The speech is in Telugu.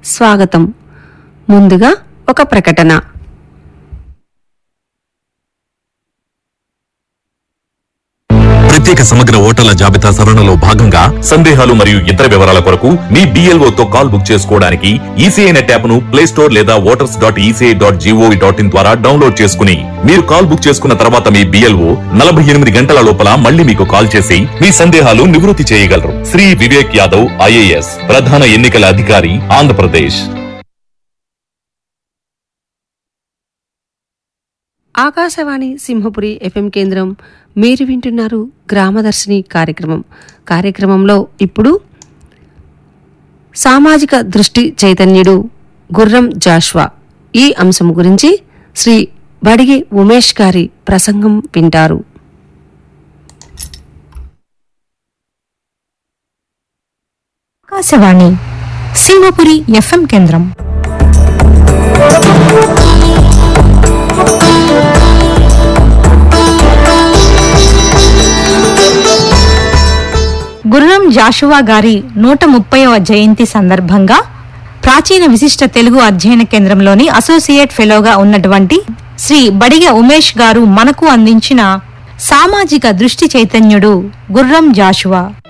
స్వాగతం ముందుగా ఒక ప్రకటన ప్రత్యేక సమగ్ర ఓటర్ల జాబితా సవరణలో భాగంగా సందేహాలు మరియు ఇతర వివరాల కొరకు మీ BLO తో కాల్ బుక్ చేసుకోవడానికి ఈసీఐ నెట్ యాప్ ను ప్లే స్టోర్ లేదా voters dot ECI dot GOV dot in ద్వారా డౌన్లోడ్ చేసుకుని మీరు కాల్ బుక్ చేసుకున్న తర్వాత మీ బిఎల్ఓ నలభై ఎనిమిది గంటల లోపల మళ్ళీ మీకు కాల్ చేసి మీ సందేహాలు నివృత్తి చేయగలరు శ్రీ వివేక్ యాదవ్ ఐఏఎస్ ప్రధాన ఎన్నికల అధికారి ఆంధ్రప్రదేశ్ ఆకాశవాణి సింహపురి ఎఫ్ఎం కేంద్రం మీరు వింటున్నారు గ్రామదర్శిని కార్యక్రమం కార్యక్రమంలో ఇప్పుడు సామాజిక దృష్టి చైతన్యుడు గుర్రం జాష్వా ఈ అంశం గురించి శ్రీ బడిగి ఉమేష్ గారి ప్రసంగం వింటారు ఆకాశవాణి సింహపురి ఎఫ్ఎం కేంద్రం గుర్రం జాషువా గారి నూట ముప్పైవ జయంతి సందర్భంగా ప్రాచీన విశిష్ట తెలుగు అధ్యయన కేంద్రంలోని అసోసియేట్ ఫెలోగా ఉన్నటువంటి శ్రీ బడిగ ఉమేష్ గారు మనకు అందించిన సామాజిక దృష్టి చైతన్యుడు గుర్రం జాషువా